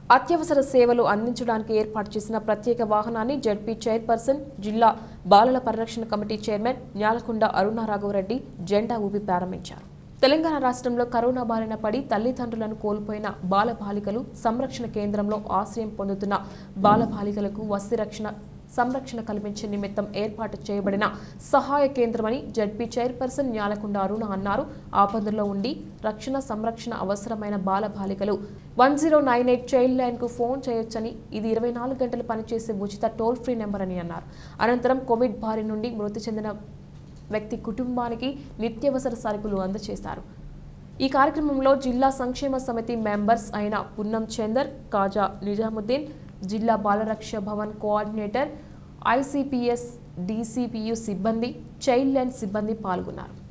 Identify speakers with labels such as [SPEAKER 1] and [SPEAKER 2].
[SPEAKER 1] అత్యవసర సేవలు అందించడానికి ఏర్పాటు చేసిన ప్రత్యేక వాహనాన్ని జడ్పీ చైర్పర్సన్ జిల్లా బాలల పరిరక్షణ కమిటీ చైర్మన్ న్యాలకొండ అరుణ రాఘవరెడ్డి జెండా ఊపి ప్రారంభించారు తెలంగాణ రాష్ట్రంలో కరోనా బారిన పడి తల్లిదండ్రులను కోల్పోయిన బాలబాలికలు సంరక్షణ కేంద్రంలో ఆశ్రయం పొందుతున్న బాలబాలికలకు వసతి రక్షణ సంరక్షణ కల్పించే నిమిత్తం ఏర్పాటు చేయబడిన సహాయ కేంద్రమని జడ్పీ చైర్పర్సన్ న్యాలకొండ అరుణ అన్నారు ఆపదలో ఉండి రక్షణ సంరక్షణ అవసరమైన బాలబాలికలు one zero nine eight child లైన్కు ఫోన్ చేయొచ్చని ఇది ఇరవై నాలుగు గంటలు పనిచేసే ఉచిత టోల్ ఫ్రీ నెంబర్ అని అన్నారు అనంతరం కోవిడ్ బారి నుండి మృతి చెందిన వ్యక్తి కుటుంబానికి నిత్యావసర సరుకులు అందజేశారు ఈ కార్యక్రమంలో జిల్లా సంక్షేమ సమితి మెంబర్స్ అయిన పున్నం చందర్ కాజా నిజాముద్దీన్ జిల్లా Balaraksha Bhavan coordinator ICPS DCPU సిబ్బంది చైల్డ్ లైన్ సిబ్బంది పాల్గొన్నారు